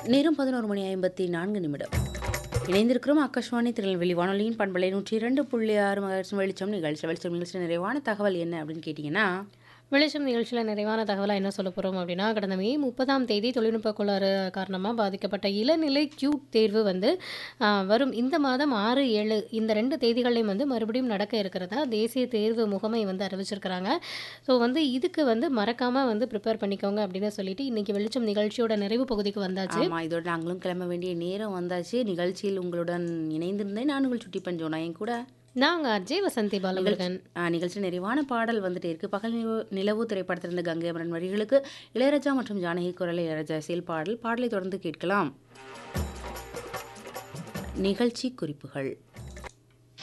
நேரம் பதினோரு மணி ஐம்பத்தி நான்கு நிமிடம் இணைந்திருக்கிறோம் ஆகாஷ்வாணி திருநெல்வேலி வானொலியின் பண்பலை நூற்றி இரண்டு புள்ளி ஆறு மகர்ச்சி வெளிச்சம் நிகழ்ச்சி வெளிச்சம் நிகழ்ச்சி நிறைவான தகவல் என்ன அப்படின்னு கேட்டிங்கன்னா வெளிச்சம் நிகழ்ச்சியில் நிறைவான தகவலாக என்ன சொல்ல போகிறோம் அப்படின்னா கடந்த மே முப்பதாம் தேதி தொழில்நுட்ப கோளாறு காரணமாக பாதிக்கப்பட்ட இளநிலை கியூட் தேர்வு வந்து ஆ, வரும் இந்த மாதம் ஆறு ஏழு இந்த ரெண்டு தேதிகளையும் வந்து மறுபடியும் நடக்க இருக்கிறதா தேசிய தேர்வு முகமை வந்து அறிவிச்சிருக்கிறாங்க ஸோ வந்து இதுக்கு வந்து மறக்காமல் வந்து ப்ரிப்பேர் பண்ணிக்கோங்க அப்படின்னு சொல்லிட்டு இன்னைக்கு வெளிச்சம் நிகழ்ச்சியோட நிறைவு பகுதிக்கு வந்தாச்சு ஆமா இதோட நாங்களும் கிளம்ப வேண்டிய நேரம் வந்தாச்சு நிகழ்ச்சியில் உங்களுடன் இணைந்திருந்தேன் நான் உங்கள் சுட்டி பஞ்சோனா என் கூட நாங்கள் அஜய் வசந்தி பாலமுருகன் ஆ, நிகழ்ச்சி நிறைவான பாடல் வந்துட்டே இருக்கு பகல் நிலவு நிலவு திரைப்படத்திலிருந்து கங்கை அமரன் வரிகளுக்கு இளையராஜா மற்றும் ஜானகி குரல் இளையராஜா இசையில் பாடல் பாடலை தொடர்ந்து கேட்கலாம் நிகழ்ச்சி குறிப்புகள்